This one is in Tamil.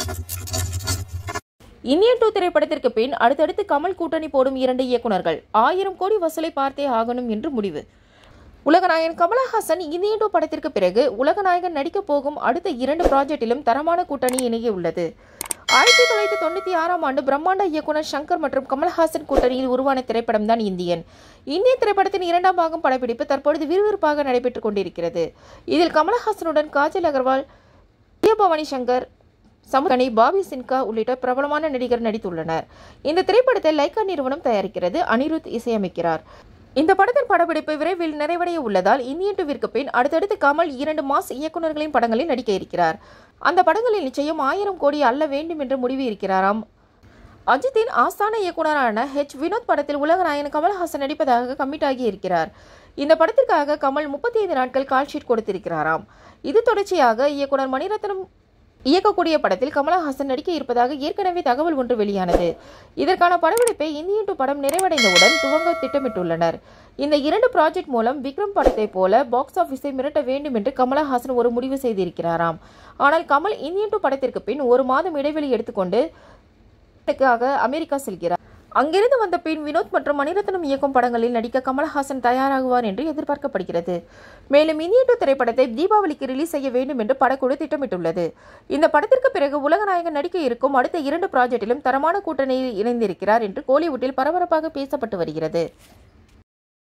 இந்தியன் டூ திரைப்படத்திற்கு பின் அடுத்தடுத்து கமல் கூட்டணி போடும் இரண்டு இயக்குனர்கள் ஆயிரம் கோடி வசூலை பார்த்தே ஆகணும் என்று முடிவு உலகநாயகன் கமலஹாசன் இந்தியன் டூ படத்திற்கு பிறகு உலகநாயகன் நடிக்கப் போகும் அடுத்த இரண்டு ப்ராஜெக்டிலும் தரமான கூட்டணி இணைய உள்ளது ஆயிரத்தி தொள்ளாயிரத்தி தொண்ணூற்றி ஆறாம் ஆண்டு பிரம்மாண்ட இயக்குனர் சங்கர் மற்றும் கமல்ஹாசன் கூட்டணியில் உருவான திரைப்படம் தான் இந்தியன் இந்திய திரைப்படத்தின் இரண்டாம் பாகம் படப்பிடிப்பு தற்பொழுது விறுவிறுப்பாக நடைபெற்றுக் கொண்டிருக்கிறது இதில் கமலஹாசனுடன் காஜல் அகர்வால் பிரியபவானி சங்கர் சமுகனி பாபி சின்கா உள்ளிட்ட பிரபலமான நடிகர் நடித்துள்ளனர் இந்த திரைப்படத்தை லைக்கா நிறுவனம் தயாரிக்கிறது அனிருத் இசையமைக்கிறார் இந்த படத்தின் படப்பிடிப்பு விரைவில் நிறைவடைய உள்ளதால் இந்தியன் டூவிற்கு பின் அடுத்தடுத்து கமல் இரண்டு மாஸ் இயக்குநர்களின் படங்களில் நடிக்க இருக்கிறார் அந்த படங்களில் நிச்சயம் ஆயிரம் கோடி அல்ல வேண்டும் என்று முடிவு இருக்கிறாராம் அஜித்தின் ஆஸ்தான இயக்குனரான ஹெச் வினோத் படத்தில் உலகநாயகன் கமல்ஹாசன் நடிப்பதாக கமிட் ஆகி இருக்கிறார் இந்த படத்திற்காக கமல் முப்பத்தி ஐந்து நாட்கள் கால் ஷீட் கொடுத்திருக்கிறாராம் இது தொடர்ச்சியாக இயக்குனர் மணிரத்னம் இயக்கக்கூடிய படத்தில் கமலஹாசன் நடிக்க இருப்பதாக ஏற்கனவே தகவல் ஒன்று வெளியானது இதற்கான படப்பிடிப்பை இந்தியன் டூ படம் நிறைவடைந்தவுடன் துவங்க திட்டமிட்டுள்ளனர் இந்த இரண்டு ப்ராஜெக்ட் மூலம் விக்ரம் படத்தை போல பாக்ஸ் ஆபீஸை மிரட்ட வேண்டும் என்று கமலஹாசன் ஒரு முடிவு செய்திருக்கிறாராம் ஆனால் கமல் இந்தியன் டூ படத்திற்கு பின் ஒரு மாதம் இடைவெளி எடுத்துக்கொண்டு க்காக அமெரிக்கா செல்கிறார் அங்கிருந்து வந்த பின் வினோத் மற்றும் மணிரத்னம் இயக்கும் படங்களில் நடிக்க கமலஹாசன் தயாராகுவார் என்று எதிர்பார்க்கப்படுகிறது மேலும் இந்திய டூ திரைப்படத்தை தீபாவளிக்கு ரிலீஸ் செய்ய வேண்டும் என்று படக்குழு திட்டமிட்டுள்ளது இந்த படத்திற்கு பிறகு உலகநாயகன் நடிக்க இருக்கும் அடுத்த இரண்டு ப்ராஜெக்டிலும் தரமான கூட்டணியில் இணைந்திருக்கிறார் என்று கோலிவுட்டில் பரபரப்பாக பேசப்பட்டு வருகிறது